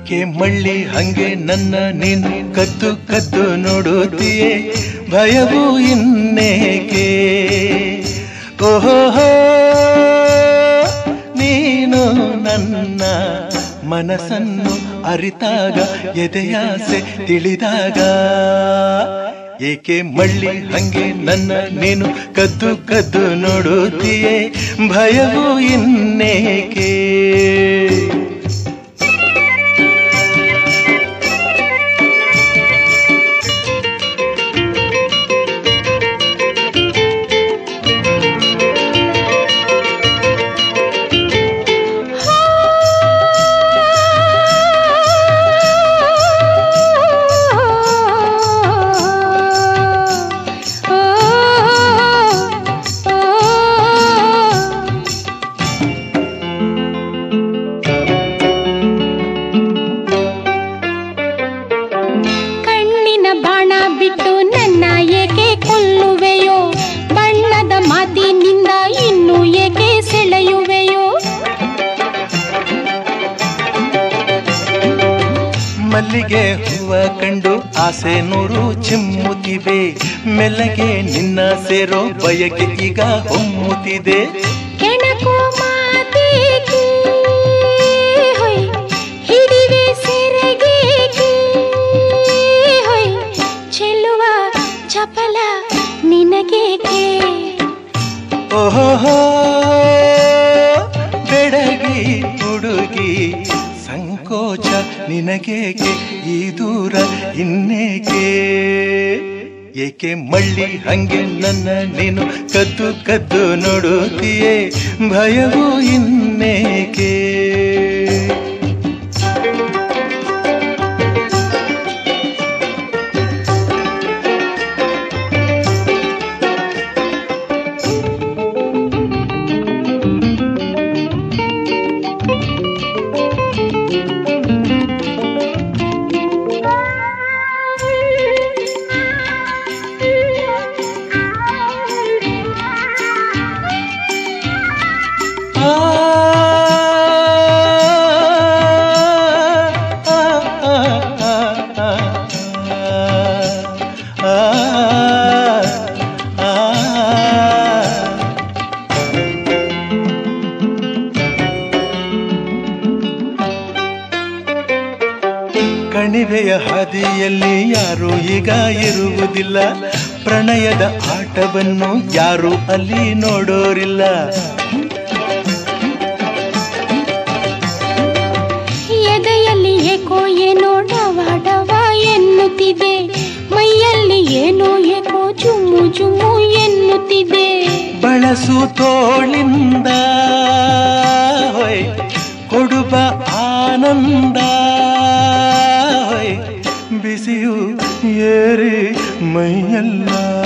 ಏಕೆ ಮಳ್ಳಿ ಹಂಗೆ ನನ್ನ ನೀನು ಕದ್ದು ಕದ್ದು ನೋಡುತ್ತೀಯೇ ಭಯವು ಇನ್ನೇಕೆ ಓಹೋ ನೀನು ನನ್ನ ಮನಸ್ಸನ್ನು ಅರಿತಾಗ ಎದೆಯಾಸೆ ತಿಳಿದಾಗ ಏಕೆ ಮಳ್ಳಿ ಹಂಗೆ ನನ್ನ ನೀನು ಕದ್ದು ಕದ್ದು ನೋಡುತ್ತೀಯೇ ಭಯವು ಇನ್ನೇಕೆ ಕಣ್ಣಿನ ಬಾಣ ಬಿಟ್ಟು ನನ್ನ ಏಕೆ ಕೊಲ್ಲುವೆಯೋ ಬಣ್ಣದ ಮಾತಿನಿಂದ ಇನ್ನು ಏಕೆ ಸೆಳೆಯುವೆಯೋ ಮಲ್ಲಿಗೆ ಹೂವ ಕಂಡು ಆಸೆ ನೂರು ಚಿಮ್ಮುತ್ತಿವೆ ಮೆಲ್ಲಗೆ ನಿನ್ನ ಸೇರೋ ಬಯಕೆ ಈಗ ಹೊಮ್ಮುತ್ತಿದೆ ಕೆಣಕು ಮಾತೇಕೆ ಹೊಯ್ ಹಿಡಿವೆ ಸೆರಗೇಕೆ ಹೊಯ್ ಚೆಲ್ಲುವ ಚಪಲ ನಿನಗೇಕೆ ಓಹೋ ಬೆಡಗಿ ಹುಡುಗಿ ಸಂಕೋಚ ನಿನಗೇಕೆ ಈ ದೂರ ಇನ್ನೇಕೆ ಏಕೆ ಮಳ್ಳಿ ಹಂಗೆ ನನ್ನ ನೀನು ಕದ್ದು ಕದ್ದು ನೋಡುತ್ತೀಯೇ ಭಯವು ಇನ್ನೇಕೆ ಆ, ಆ, ಆ, ಆ, ಆ, ಆ, ಆ. ಕಣಿವೆಯ ಹಾದಿಯಲ್ಲಿ ಯಾರು ಈಗ ಇರುವುದಿಲ್ಲ ಪ್ರಣಯದ ಆಟವನ್ನು ಯಾರು ಅಲ್ಲಿ ನೋಡೋರಿಲ್ಲ ಎದೆಯಲ್ಲಿ ಏಕೋ ಏನೋ ಡವ ಡವ ಎನ್ನುತ್ತಿದೆ ಮೈಯಲ್ಲಿ ಏನೋ ಏಕೋ ಜುಮ್ಮು ಜುಮ್ಮು ಎನ್ನುತ್ತಿದೆ ಬಳಸು ತೋಳಿಂದ ಹೊಯ್ ಕೊಡುಬ ಆನಂದ ಹೊಯ್ ಬಿಸಿಯು ಏರಿ ಮೈಯಲ್ಲ